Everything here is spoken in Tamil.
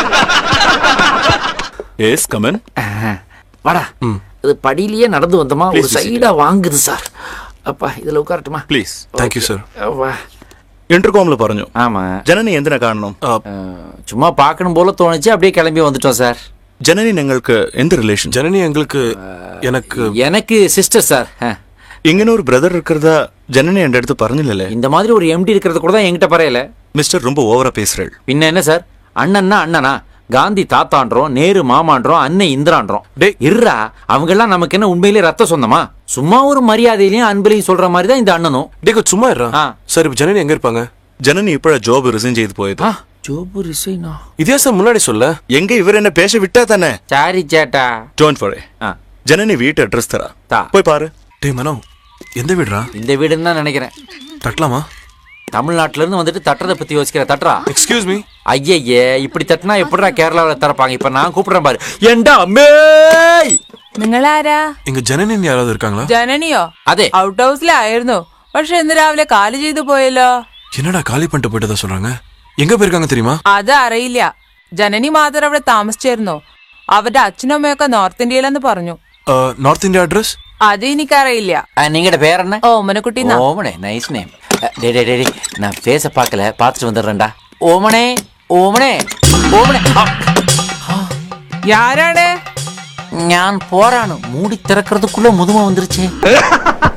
எஸ் கமன் வாடா இது படியிலேயே நடந்து வந்தோமா ஒரு Please visit. சைடா வாங்குது சார் அப்பா இதுல உட்காரட்டுமா പ്ലീസ് താങ്ക് യു സർ வா ഇന്റർകോമിൽ പറഞ്ഞു ஆமா ജനനി എന്തിനാ കാണണം அஹ், சும்மா பார்க்கணும் போல தோணுச்சு அப்படியே கிளம்பி வந்துட்டோம் சார் ജനനി ഞങ്ങൾക്ക് എന്ത് റിലേഷൻ ஜனனி எங்களுக்கு எனக்கு எனக்கு சிஸ்டர் சார் அஹ், ഇങ്ങനെ ഒരു ബ്രദർ இருக்கிறதா ஜனனி என் அடுத்து പറഞ്ഞില്ലല്ലേ இந்த மாதிரி ஒரு எம்டி இருக்கிறது கூட தான் என்கிட்ட பரையல மிஸ்டர் ரொம்ப ஓவரா பேசுறேள் பின்ன என்ன சார் அண்ணன்னா அண்ணனா காந்தி தாத்தான்றோம் நேரு மாமான்றோம் அன்னை இந்திரான்றோம் டேய். இருறா அவங்க எல்லாம் நமக்கு என்ன உண்மையிலே ரத்த சொந்தமா சும்மா ஒரு மரியாதையிலையும் அன்புலையும் சொல்ற மாதிரி தான் இந்த அண்ணனும் டேய் கொஞ்சம் சும்மா இருடா ஆ. சார் இப்போ ஜனனி எங்க இருப்பாங்க ஜனனி இப்பழ ஜாப் ரிசைன் செய்து போயது ஆ, ஜோபு ரிசைனா இதே சார் முன்னாடி சொல்ல எங்க இவர் என்ன பேச விட்டா தானே சாரி சேட்டா டோன்ட் ஃபார் ஆ, ஜனனி வீட்டு அட்ரஸ் தரா தா. போய் பாரு டேய் மனோ எந்த வீடுடா இந்த வீடுன்னு தான் நினைக்கிறேன் தட்டலாமா தமிழ்நாட்டுல இருந்து வந்துட்டு தட்டுறதை பத்தி யோசிக்கிற தட்டுறா எக்ஸ்கியூஸ் மீ ஐயையே இப்படி தட்டினா எப்படிடா கேரளாவில் திறப்பாங்க இப்ப நான் கூப்பிடுறேன் பாரு ஏண்டா அம்மே നിങ്ങളാരാ இங்க ஜனனின்னு யாராவது இருக்காங்களா ജനനിയോ അതെ. ഔട്ട് ഹൗസിലായിരുന്നു പക്ഷെ ഇന്ന് രാവിലെ കാലി ചെയ്തു പോയല്ലോ என்னடா காலி பண்ணிட்டு போயிட்டதா சொல்றாங்க எங்க போயிருக்காங்க தெரியுமா അത് അറിയില്ല ജനനി മാത്രം അവിടെ താമസിച്ചിരുന്നു അവരുടെ അച്ഛനും അമ്മയൊക്കെ നോർത്ത് ഇന്ത്യയിലെന്ന് പറഞ്ഞു நார்த் இந்தியா அட்ரஸ் അത് എനിക്കറിയില്ല நீங்கட பேர் என்ன ഓമനക്കുട്ടി ന്നാ. ஓமனே நைஸ் நேம் டே டே டே டே, நான் பேச பார்க்கல பார்த்துட்டு வந்துடுறேன்டா ஓமனே ஓமனே ஓமனே ஆ, ആരാണ് ഞാൻ പോരാണ് മൂടി തിറக்கிறதுக்குள்ள മുതുമ வந்துருச்சே